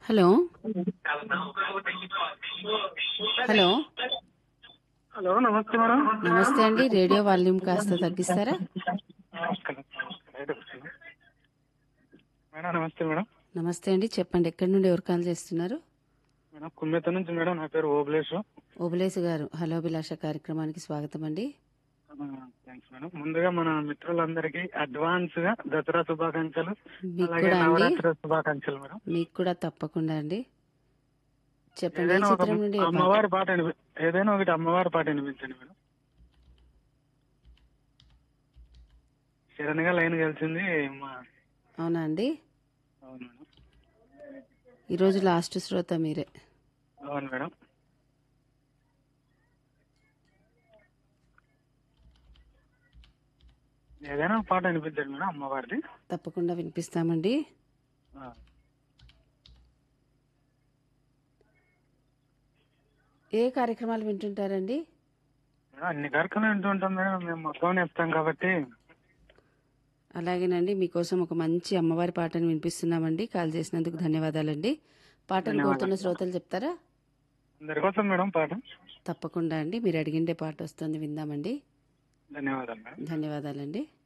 Hello hello hello నమస్తే madam నమస్తే అండి రేడియో వాల్యూమ్ కాస్త తగ్గిస్తారా నమస్కారం. బయట కూర్చున్నా. మేడం నమస్తే మేడం నమస్తే అండి చెప్పండి ఎక్కడి నుండి ఎవరు కాల్ చేస్తున్నారు మేడం కుమ్మెత్త నుంచి మేడం నా పేరు ఓబులేష్ ఓబులేసు గారు హలో అభిలాష కార్యక్రమానికి స్వాగతం అండి థ్యాంక్స్ మేడం ముందుగా మన మిత్రులందరికీ అడ్వాన్స్ గా దసరా శుభాకాంక్షలు మీకు అలాగే కూడా అండి నవరాత్రి శుభాకాంక్షలు మేడం మీకు కూడా తప్పకుండా అండి చెప్పండి ఏ ఏదైనా ఒక చిత్రం నుండి ఏ పాట? అమ్మవారి పాట వినిపి ఏదైనా ఒకటి అమ్మవారి పాట వినిపించండి మేడం శరణ్ గా లైన్ కలిసింది మా అవునా అండి అవును మేడం ఈరోజు లాస్ట్ శ్రోత మీరే అవును మేడం ఏదైనా ఒక పాట వినిపించండి మేడం అమ్మవారిది తప్పకుండా వినిపిస్తామండి ఆ. ఏ కార్యక్రమాలు వింటుంటారండి మేడం అన్ని కార్యక్రమాలు వింటూ ఉంటాం మేడం మేము మొత్తం ఇస్తాం కాబట్టి అలాగేనండి మీకోసం ఒక మంచి అమ్మవారి పాటను వినిపిస్తున్నామండి కాల్ చేసినందుకు ధన్యవాదాలండి పాటను కోరుతున్న శ్రోతలు చెప్తారా అందరి కోసం మేడం పాట తప్పకుండా అండి మీరు అడిగిండే పాట వస్తుంది విందామండి ధన్యవాదాలు మేడం ధన్యవాదాలండి